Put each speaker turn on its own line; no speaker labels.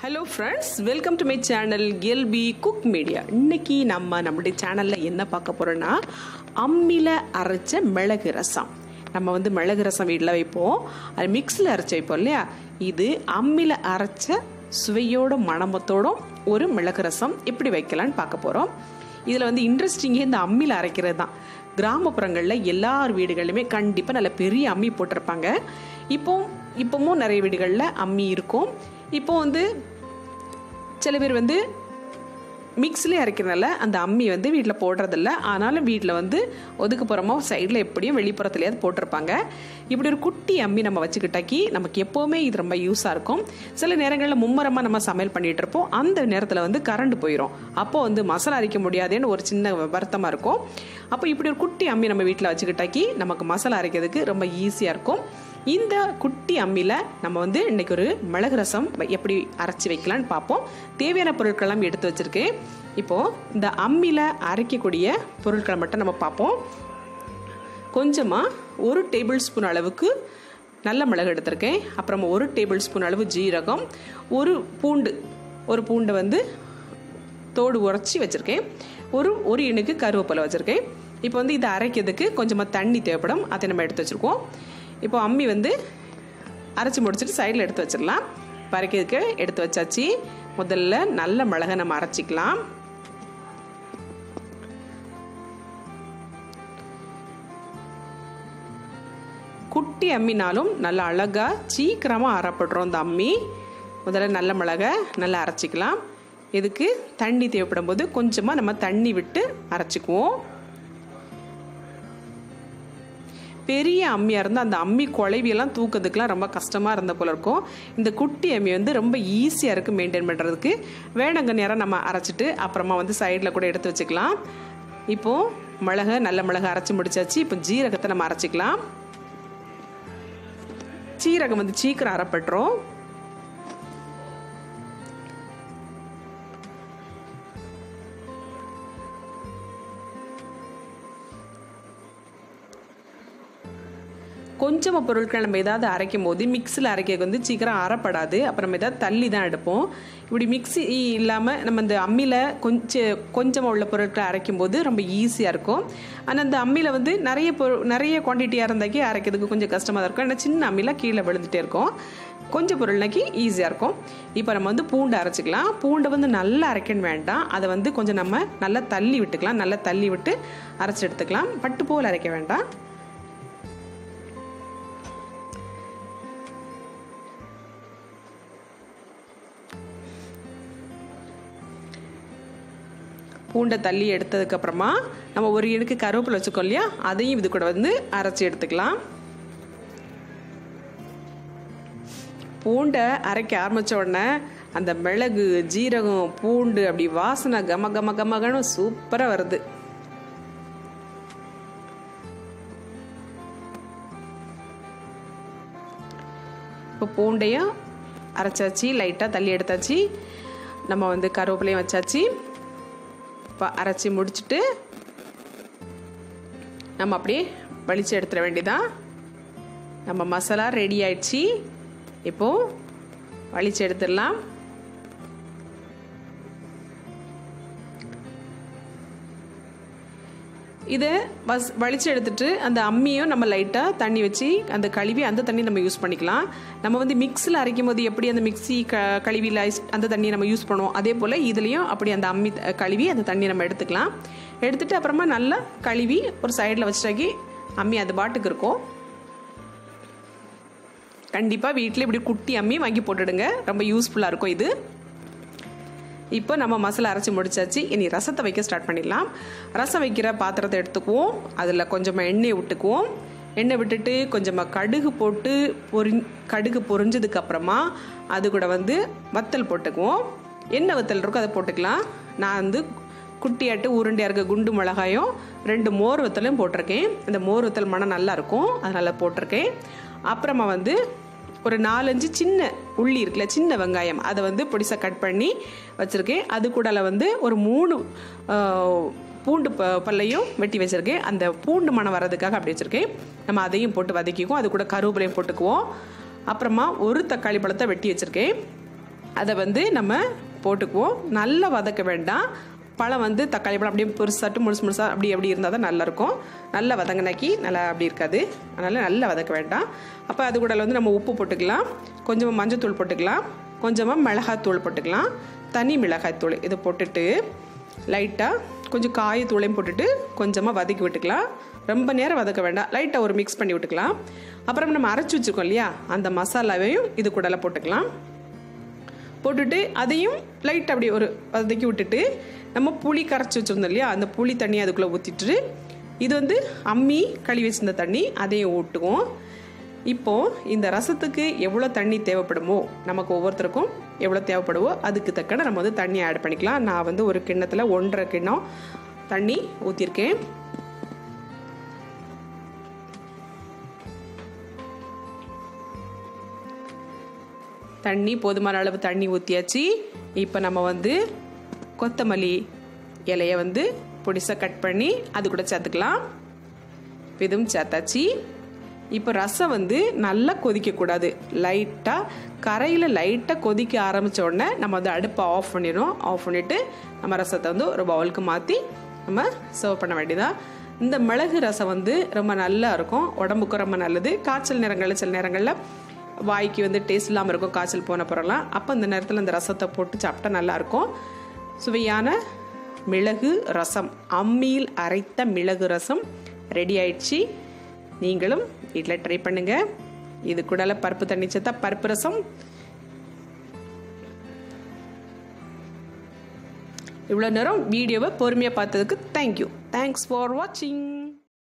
hello friends welcome to my channel L P cook media இன்னைக்கு நம்ம நம்முடைய சேனலில் என்ன பார்க்க போகிறோன்னா அம்மியில் அரைச்ச மிளகு ரசம் நம்ம வந்து மிளகு ரசம் வீட்டில் வைப்போம் அது மிக்ஸில் அரைச்சி வைப்போம் இல்லையா இது அம்மியில் அரைச்ச சுவையோட மணமத்தோடும் ஒரு மிளகு ரசம் எப்படி வைக்கலான்னு பார்க்க போகிறோம் இதில் வந்து இன்ட்ரெஸ்டிங்கே இந்த அம்மியில் அரைக்கிறது தான் கிராமப்புறங்களில் எல்லார் வீடுகளிலுமே கண்டிப்பாக நல்ல பெரிய அம்மி போட்டிருப்பாங்க இப்போ இப்போவும் நிறைய வீடுகளில் அம்மி இருக்கும் இப்போ வந்து சில பேர் வந்து மிக்ஸிலே அரைக்கிறனால அந்த அம்மி வந்து வீட்டில் போடுறதில்ல ஆனாலும் வீட்டில் வந்து ஒதுக்குப்புறமா சைடில் எப்படியும் வெளிப்புறத்துலையாவது போட்டிருப்பாங்க இப்படி ஒரு குட்டி அம்மி நம்ம வச்சுக்கிட்டாக்கி நமக்கு எப்போவுமே இது ரொம்ப யூஸாக இருக்கும் சில நேரங்களில் மும்மரமாக நம்ம சமையல் பண்ணிகிட்டு இருப்போம் அந்த நேரத்தில் வந்து கரண்ட் போயிடும் அப்போ வந்து மசாலா அரைக்க முடியாதேன்னு ஒரு சின்ன வருத்தமாக இருக்கும் அப்போ இப்படி ஒரு குட்டி அம்மி நம்ம வீட்டில் வச்சுக்கிட்டாக்கி நமக்கு மசாலா அரைக்கிறதுக்கு ரொம்ப ஈஸியாக இருக்கும் இந்த குட்டி அம்மியில் நம்ம வந்து இன்னைக்கு ஒரு மிளகு ரசம் எப்படி அரைச்சி வைக்கலான்னு பார்ப்போம் தேவையான பொருட்களெல்லாம் எடுத்து வச்சுருக்கேன் இப்போது இந்த அம்மியில் அரைக்கக்கூடிய பொருட்களை மட்டும் நம்ம பார்ப்போம் கொஞ்சமாக ஒரு டேபிள் ஸ்பூன் அளவுக்கு நல்ல மிளகு எடுத்திருக்கேன் அப்புறமா ஒரு டேபிள் ஸ்பூன் அளவு ஜீரகம் ஒரு பூண்டு ஒரு பூண்டை வந்து தோடு உரைச்சி வச்சுருக்கேன் ஒரு ஒரு இணுக்கு கருவேப்பிலை வச்சுருக்கேன் இப்போ வந்து இதை அரைக்கிறதுக்கு கொஞ்சமாக தண்ணி தேவைப்படும் அதை நம்ம எடுத்து வச்சுருக்கோம் இப்போ அம்மி வந்து அரைச்சி முடிச்சுட்டு சைடில் எடுத்து வச்சிடலாம் பறைக்கிறதுக்கு எடுத்து வச்சாச்சு முதல்ல நல்ல மிளகை நம்ம அரைச்சிக்கலாம் குட்டி அம்மினாலும் நல்லா அழகாக சீக்கிரமாக அரைப்படுறோம் இந்த அம்மி முதல்ல நல்ல மிளகை நல்லா அரைச்சிக்கலாம் இதுக்கு தண்ணி தேவைப்படும் போது கொஞ்சமாக நம்ம தண்ணி விட்டு அரைச்சிக்குவோம் பெரிய அம்மியாக இருந்தால் அந்த அம்மி குழவியெல்லாம் தூக்கிறதுக்கெலாம் ரொம்ப கஷ்டமாக இருந்த போல இருக்கும் இந்த குட்டி அம்மி வந்து ரொம்ப ஈஸியாக இருக்குது மெயின்டைன் பண்ணுறதுக்கு வேணுங்க நேரம் நம்ம அரைச்சிட்டு அப்புறமா வந்து சைடில் கூட எடுத்து வச்சுக்கலாம் இப்போது மிளகை நல்ல மிளகை அரைச்சி முடிச்சாச்சு இப்போ ஜீரகத்தை நம்ம அரைச்சிக்கலாம் சீரகம் வந்து சீக்கிரம் அரைப்பட்டுரும் கொஞ்சமாக பொருட்கள் நம்ம ஏதாவது அரைக்கும் போது மிக்ஸில் அரைக்க வந்து சீக்கிரம் அரைப்படாது அப்புறம் நம்ம ஏதாவது தள்ளி தான் எடுப்போம் இப்படி மிக்ஸி இல்லாமல் நம்ம இந்த அம்மியில் கொஞ்சம் கொஞ்சமாக உள்ள பொருட்களை அரைக்கும் போது ரொம்ப ஈஸியாக இருக்கும் ஆனால் அந்த அம்மியில் வந்து நிறைய பொரு நிறைய குவான்டிட்டியாக இருந்தாக்கி அரைக்கிறதுக்கு கொஞ்சம் கஷ்டமாக தான் இருக்கும் ஏன்னா சின்ன அம்மியில் கீழே விழுந்துட்டே இருக்கும் கொஞ்சம் பொருள்னாக்கி ஈஸியாக இருக்கும் இப்போ நம்ம வந்து பூண்டு அரைச்சிக்கலாம் பூண்டை வந்து நல்லா அரைக்கணும் வேண்டாம் அதை வந்து கொஞ்சம் நம்ம நல்லா தள்ளி விட்டுக்கலாம் நல்லா தள்ளி விட்டு அரைச்சி எடுத்துக்கலாம் பட்டு போல் அரைக்க வேண்டாம் பூண்டை தள்ளி எடுத்ததுக்கப்புறமா நம்ம ஒரு இடுக்கு கருவேப்பிலை வச்சுக்கோம் இல்லையா அதையும் இது கூட வந்து அரைச்சி எடுத்துக்கலாம் பூண்டை அரைக்க ஆரம்பித்த உடனே அந்த மிளகு ஜீரகம் பூண்டு அப்படி வாசனை கம கம கமகன்னு சூப்பராக வருது இப்போ பூண்டையும் அரைச்சாச்சு லைட்டாக தள்ளி எடுத்தாச்சு நம்ம வந்து கருவேப்பிலையும் வச்சாச்சு இப்போ அரைச்சி முடிச்சுட்டு நம்ம அப்படியே வலிச்சு எடுத்துட வேண்டியதான் நம்ம மசாலா ரெடி ஆயிடுச்சு இப்போது வலிச்சு எடுத்துடலாம் இதை வஸ் வலிச்சு எடுத்துட்டு அந்த அம்மியும் நம்ம லைட்டாக தண்ணி வச்சு அந்த கழுவி அந்த தண்ணி நம்ம யூஸ் பண்ணிக்கலாம் நம்ம வந்து மிக்ஸில் அரைக்கும் போது எப்படி அந்த மிக்ஸி க கழுவியில் அந்த தண்ணியை நம்ம யூஸ் பண்ணுவோம் அதே போல் இதுலேயும் அப்படி அந்த அம்மி கழுவி அந்த தண்ணியை நம்ம எடுத்துக்கலாம் எடுத்துட்டு அப்புறமா நல்லா கழுவி ஒரு சைடில் வச்சுட்டாக்கி அம்மி அது பாட்டுக்கு இருக்கும் கண்டிப்பாக வீட்டில் இப்படி குட்டி அம்மி வாங்கி போட்டுடுங்க ரொம்ப யூஸ்ஃபுல்லாக இருக்கும் இது இப்போ நம்ம மசாலா அரைச்சி முடிச்சாச்சு இனி ரசத்தை வைக்க ஸ்டார்ட் பண்ணிடலாம் ரசம் வைக்கிற பாத்திரத்தை எடுத்துக்குவோம் அதில் கொஞ்சமாக எண்ணெய் விட்டுக்குவோம் எண்ணெய் விட்டுட்டு கொஞ்சமாக கடுகு போட்டு பொரி கடுகு பொரிஞ்சதுக்கு அப்புறமா அது கூட வந்து வத்தல் போட்டுக்குவோம் என்ன வத்தல் இருக்கோ அதை போட்டுக்கலாம் நான் வந்து குட்டியாட்டு உருண்டையாக இருக்க குண்டு மிளகாயும் ரெண்டு மோர் வத்தலையும் போட்டிருக்கேன் இந்த மோர் வத்தல் மனம் நல்லாயிருக்கும் அதனால் போட்டிருக்கேன் அப்புறமா வந்து ஒரு நாலஞ்சு சின்ன உள்ளி இருக்குல்ல சின்ன வெங்காயம் அதை வந்து பொடிசாக கட் பண்ணி வச்சுருக்கேன் அது கூட வந்து ஒரு மூணு பூண்டு ப பல்லையும் வெட்டி வச்சுருக்கேன் அந்த பூண்டு மனம் வர்றதுக்காக அப்படி வச்சுருக்கேன் நம்ம அதையும் போட்டு வதக்கிக்குவோம் அது கூட கருவேப்பிலையும் போட்டுக்குவோம் அப்புறமா ஒரு தக்காளி பழத்தை வெட்டி வச்சுருக்கேன் அதை வந்து நம்ம போட்டுக்குவோம் நல்லா வதக்க வேண்டாம் பழம் வந்து தக்காளி பழம் அப்படியே பெருசாட்டு முழுசு முழுசாக அப்படி அப்படி இருந்தால் தான் நல்லாயிருக்கும் நல்லா வதங்கினாக்கி நல்லா அப்படி இருக்காது அதனால் நல்லா வதக்க வேண்டாம் அப்போ அது கூட வந்து நம்ம உப்பு போட்டுக்கலாம் கொஞ்சமாக மஞ்சத்தூள் போட்டுக்கலாம் கொஞ்சமாக மிளகாத்தூள் போட்டுக்கலாம் தனி மிளகாய்த்தூள் இதை போட்டுட்டு லைட்டாக கொஞ்சம் காயத்தூளையும் போட்டுட்டு கொஞ்சமாக வதக்கி விட்டுக்கலாம் ரொம்ப நேரம் வதக்க வேண்டாம் லைட்டாக ஒரு மிக்ஸ் பண்ணி விட்டுக்கலாம் அப்புறம் நம்ம அரைச்சி வச்சுருக்கோம் இல்லையா அந்த மசாலாவையும் இது கூடலாம் போட்டுக்கலாம் போட்டுட்டு அதையும் லைட் அப்படி ஒரு வதக்கி விட்டுட்டு நம்ம புளி கரைச்சி வச்சுருந்தோம் இல்லையா அந்த புளி தண்ணி அதுக்குள்ளே ஊற்றிட்டு இது வந்து அம்மி கழுவி வச்சிருந்த தண்ணி அதையும் ஊட்டுவோம் இப்போது இந்த ரசத்துக்கு எவ்வளோ தண்ணி தேவைப்படுமோ நமக்கு ஒவ்வொருத்தருக்கும் எவ்வளோ தேவைப்படுவோ அதுக்கு தக்கன நம்ம வந்து தண்ணி ஆட் பண்ணிக்கலாம் நான் வந்து ஒரு கிண்ணத்தில் ஒன்றரை கிண்ணம் தண்ணி ஊற்றிருக்கேன் தண்ணி போதுமான அளவு தண்ணி ஊற்றியாச்சு இப்போ நம்ம வந்து கொத்தமல்லி இலையை வந்து பொடிசாக கட் பண்ணி அது கூட சேர்த்துக்கலாம் இதுவும் சேர்த்தாச்சு இப்போ ரசம் வந்து நல்லா கொதிக்கக்கூடாது லைட்டாக கரையில் லைட்டாக கொதிக்க ஆரம்பித்த உடனே நம்ம வந்து அடுப்பை ஆஃப் பண்ணிடும் ஆஃப் பண்ணிவிட்டு நம்ம ரசத்தை வந்து ஒரு பவுலுக்கு மாற்றி நம்ம சர்வ் பண்ண வேண்டியதா இந்த மிளகு ரசம் வந்து ரொம்ப நல்லா இருக்கும் உடம்புக்கும் ரொம்ப நல்லது காய்ச்சல் நேரங்களில் சில நேரங்களில் வாய்க்கு வந்து டேஸ்ட் இல்லாமல் இருக்கும் காய்ச்சல் போன பிறலாம் அப்போ அந்த நேரத்தில் இந்த ரசத்தை போட்டு சாப்பிட்டா நல்லாயிருக்கும் சுவையான மிளகு ரசம் அம்மியில் அரைத்த மிளகு ரசம் ரெடி ஆயிடுச்சு நீங்களும் வீட்டில் ட்ரை பண்ணுங்கள் இது கூடல பருப்பு தண்ணி சேர்த்தா பருப்பு ரசம் இவ்வளோ நேரம் வீடியோவை பொறுமையாக பார்த்ததுக்கு தேங்க்யூ தேங்க்ஸ் ஃபார் வாட்சிங்